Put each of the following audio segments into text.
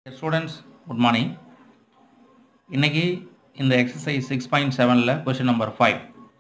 students good morning இன்னைக்கு இந்த exercise six point செவனில் question number five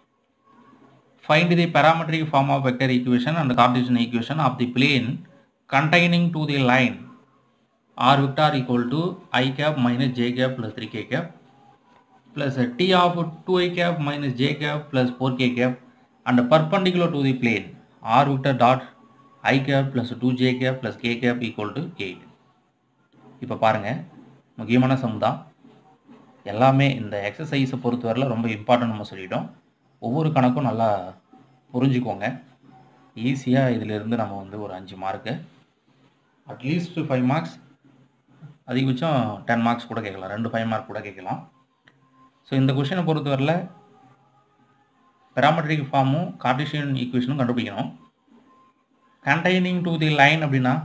find the parametric form of vector equation and Cartesian equation of the plane containing to the line r vector equal to i cap minus j cap plus three k cap plus t of 2i cap minus j cap plus 4k cap and perpendicular to the plane r vector dot i cap plus 2j cap plus k cap equal to 8 இப்போ பாருங்க முக்கியமான some தான் எல்லாமே இந்த எக்ஸசைஸை பொறுத்தவரையில் ரொம்ப important நம்ம சொல்லிட்டோம் ஒவ்வொரு கணக்கும் நல்லா புரிஞ்சுக்கோங்க ஈஸியாக இதிலிருந்து நம்ம வந்து ஒரு அஞ்சு மார்க்கு அட்லீஸ்ட் ஃபைவ் மார்க்ஸ் அதிகபட்சம் டென் மார்க்ஸ் கூட கேட்கலாம் ரெண்டு ஃபைவ் மார்க் கூட கேட்கலாம் ஸோ இந்த கொஷினை பொறுத்தவரையில் பெராமெட்ரிக் ஃபார்மும் கார்டிஷியன் ஈக்குவேஷனும் கண்டுபிடிக்கணும் கண்டைனிங் டு தி லைன் அப்படின்னா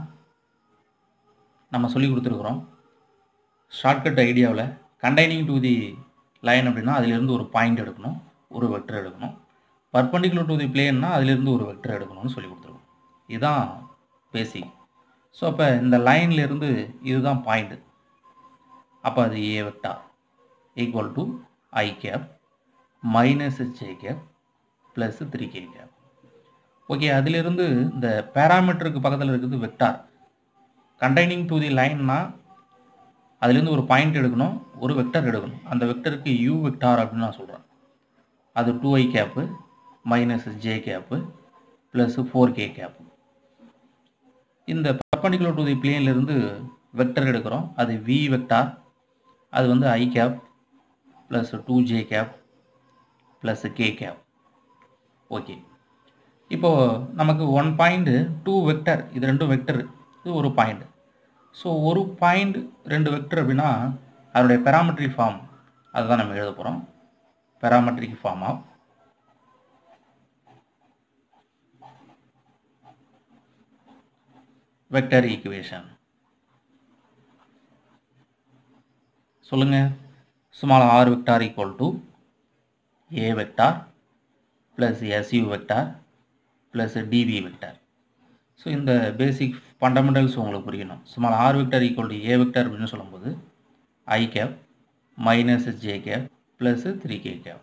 நம்ம சொல்லி கொடுத்துருக்குறோம் ஷார்ட்கட் ஐடியாவில் கண்டைனிங் டு தி லைன் அப்படின்னா அதிலிருந்து ஒரு பாயிண்ட் எடுக்கணும் ஒரு வெக்டர் எடுக்கணும் பர்பண்டிகுலர் டு தி பிளேன்னா அதிலிருந்து ஒரு வெக்டர் எடுக்கணும்னு சொல்லி கொடுத்துருக்கோம் இதுதான் பேசிக் ஸோ அப்போ இந்த லைன்லேருந்து இதுதான் பாயிண்ட் அப்போ அது a vector equal to i cap minus j cap plus three k cap okay அதிலிருந்து இந்த பேராமீட்டருக்கு பக்கத்தில் இருக்குது வெக்டார் கண்டைனிங் டு தி லைன்னா அதுலேருந்து ஒரு பாயிண்ட் எடுக்கணும் ஒரு வெக்டர் எடுக்கணும் அந்த வெக்டருக்கு யூ வெக்டார் அப்படின்னு நான் சொல்கிறேன் அது two i cap minus j cap plus four k cap இந்த பர்பண்டிகுலர் டு தி பிளேன்லேருந்து வெக்டர் எடுக்கிறோம் அது வி வெக்டார் அது வந்து i cap plus two j cap plus k cap okay இப்போது நமக்கு ஒன் பாயிண்ட் டூ வெக்டர் இது ரெண்டும் வெக்டர் இது ஒரு பாயிண்ட் ஸோ ஒரு பாயிண்ட் ரெண்டு வெக்டர் அப்படின்னா அதனுடைய பெராமெட்ரிக் ஃபார்ம் அதுதான் நம்ம எழுத போகிறோம் parametric form of vector equation சொல்லுங்கள் small r vector equal to a vector plus su vector plus dv vector so இந்த பேசிக் ஃபண்டமெண்டல்ஸ் உங்களுக்கு புரியணும் small r vector equal to a vector அப்படின்னு சொல்லும்போது i cap minus j cap plus three k cap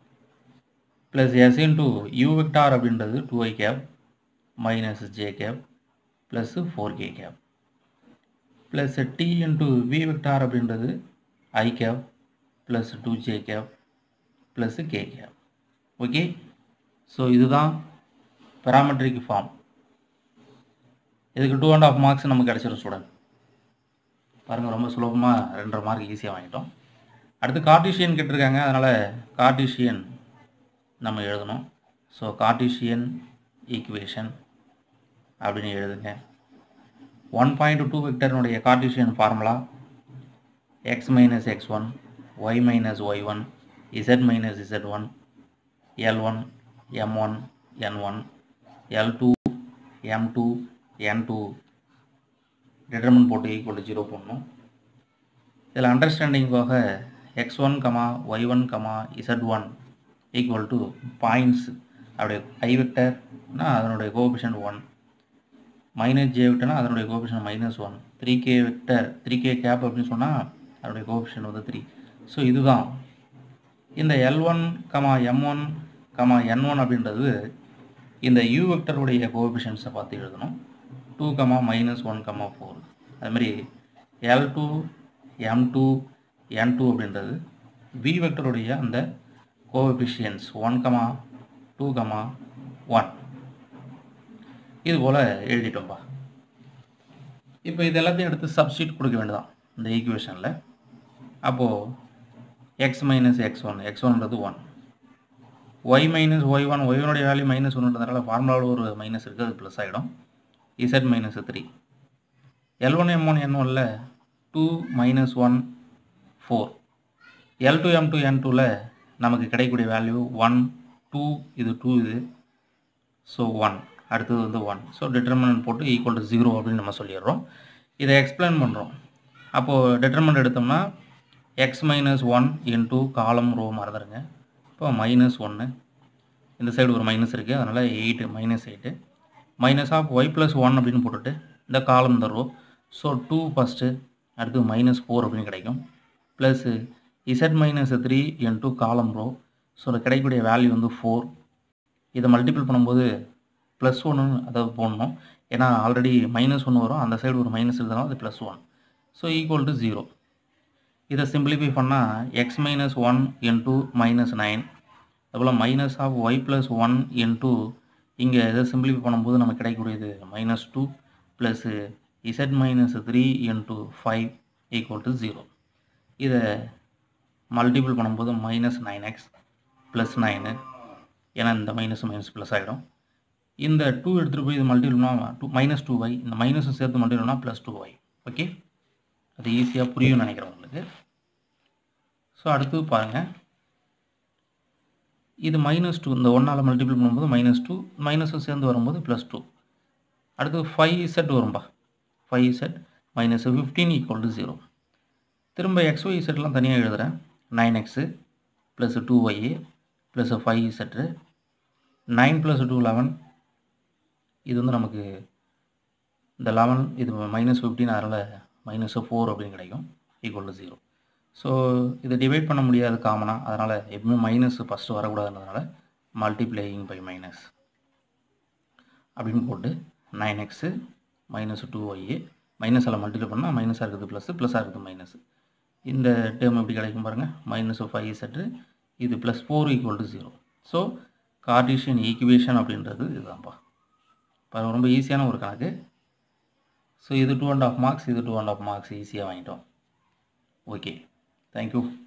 plus s into u vector அப்படின்றது two i cap minus j cap plus four k cap plus t into v vector அப்படின்றது i cap plus two j cap plus k cap okay so இதுதான் parametric form இதுக்கு two and half marks நமக்கு கிடச்சிரும் student பாருங்கள் ரொம்ப சுலபமாக ரெண்டரை mark ஈஸியாக வாங்கிட்டோம் அடுத்து கார்டிஷியன் கேட்டிருக்காங்க அதனால் கார்டிஷியன் நம்ம எழுதணும் ஸோ கார்டிஷியன் ஈக்குவேஷன் அப்படின்னு எழுதுங்க ஒன் பாயிண்ட் டூ வெக்டர்னுடைய Cartesian formula x minus x one y minus y1 z minus z1 l1 m1 n1 l2 m2 n2 determinant போட்டு ஈக்குவல் டு ஜீரோ போடணும் இதில் அண்டர்ஸ்டாண்டிங்காக x one comma y one comma z one equal to points அப்படியே i வெக்டர்னா அதனுடைய coefficient one minus j வெக்டர்னா அதனுடைய coefficient minus one three k vector three k cap அப்படின்னு சொன்னால் அதனுடைய கோபிஷன் வந்து த்ரீ ஸோ இதுதான் இந்த l one comma m one comma n one அப்படின்றது இந்த யூ வெக்டருடைய கோஎபிஷன்ஸை பார்த்து எழுதணும் two comma minus one comma four அதுமாதிரி l two m two n two அப்படின்றது வி வெக்டருடைய அந்த coefficients one comma two comma one இது போல் எழுதிட்டோம்பா இப்போ இது எல்லாத்தையும் எடுத்து சப்ஸ்டியூட் கொடுக்க வேண்டியதான் இந்த ஈக்குவேஷனில் அப்போது x minus x one x ஒன்றது one y minus y one ஒய்னுடைய வேல்யூ மைனஸ் ஒன்றுன்றதுனால ஃபார்முலாவில் ஒரு மைனஸ் இருக்குது அது ப்ளஸ் ஆகிடும் z minus three l one m one n ஒனில் two minus one four l two m two n டூவில் நமக்கு கிடைக்கக்கூடிய வேல்யூ ஒன் டூ இது டூ இது ஸோ ஒன் அடுத்தது வந்து ஒன் ஸோ டிட்டர்மினன்ட் போட்டு ஈக்குவல் டு ஜீரோ அப்படின்னு நம்ம சொல்லிடுறோம் இதை எக்ஸ்பிளைன் பண்ணுறோம் அப்போது டிட்டர்மெண்ட் எடுத்தோம்னா x minus one into column row மறந்துடுங்க இப்போ மைனஸ் ஒன்று இந்த சைடு ஒரு மைனஸ் இருக்குது அதனால் eight minus eight minus of y plus one அப்படின்னு போட்டுட்டு இந்த காலம் இந்த ரோ ஸோ டூ ஃபஸ்ட்டு அடுத்து மைனஸ் ஃபோர் அப்படின்னு கிடைக்கும் plus z minus three into column row so அது கிடைக்கக்கூடிய வேல்யூ வந்து ஃபோர் இதை மல்டிபிள் பண்ணும்போது ப்ளஸ் ஒன்று அதை போடணும் ஏன்னா ஆல்ரெடி மைனஸ் ஒன்று வரும் அந்த சைடு ஒரு மைனஸ் இருக்கிறதுனால அது plus one so equal to zero இதை சிம்பிளிஃபை பண்ணால் x minus one into minus nine அதுபோல் minus of y plus one into இங்கே இதை சிம்பிளிஃபை பண்ணும்போது நமக்கு கிடைக்கக்கூடியது minus two plus z minus three into five equal to zero இதை multiple பண்ணும்போது minus nine x plus nine ஏன்னா இந்த மைனஸ் மைனஸ் ப்ளஸ் ஆகிடும் இந்த டூ எடுத்துகிட்டு போய் இது மல்டிபிள்னா டூ மைனஸ் டூ ஒய் இந்த மைனஸும் சேர்த்து மல்டிபிள்னா ப்ளஸ் டூ ஒய் ஓகே அது ஈஸியாக புரியும்னு நினைக்கிறேன் உங்களுக்கு ஸோ அடுத்து பாருங்கள் இது மைனஸ் டூ இந்த ஒன்றால் மல்டிபிள் பண்ணும்போது மைனஸ் டூ மைனஸும் சேர்ந்து வரும்போது ப்ளஸ் டூ அடுத்து ஃபைவ் செட் வரும்பா five z minus fifteen equal to zero திரும்ப எக்ஸ் ஒய் செட்லாம் தனியாக எழுதுகிறேன் nine x plus two y plus five z nine plus two eleven இது வந்து நமக்கு இந்த லெவன் இது மைனஸ் ஃபிஃப்டீன் அதனால் மைனஸ் ஃபோர் அப்படின்னு கிடைக்கும் ஈக்குவல் டு ஜீரோ ஸோ இதை டிவைட் பண்ண முடியாது காமனாக அதனால் எப்பவுமே மைனஸ் ஃபஸ்ட்டு வரக்கூடாதுன்றதுனால மல்டிப்ளையிங் பை மைனஸ் அப்படின்னு போட்டு நைன் எக்ஸு மைனஸ் டூ ஒய்ஏ மைனஸில் மல்டிப்ளை பண்ணால் மைனஸாக இருக்குது ப்ளஸ்ஸு ப்ளஸ்ஸாக இருக்குது மைனஸ் இந்த டேர்ம் எப்படி கிடைக்கும் பாருங்கள் மைனஸ் ஃபைவ் செட்டு இது plus four equal to zero so Cartesian equation அப்படின்றது இதுதான்ப்பா பாருங்க ரொம்ப ஈஸியான ஒரு கணக்கு ஸோ இது டூ அண்ட் ஆஃப் மார்க்ஸ் இது டூ அண்ட் ஆஃப் மார்க்ஸ் ஈஸியாக வாங்கிட்டோம் ஓகே தேங்க்யூ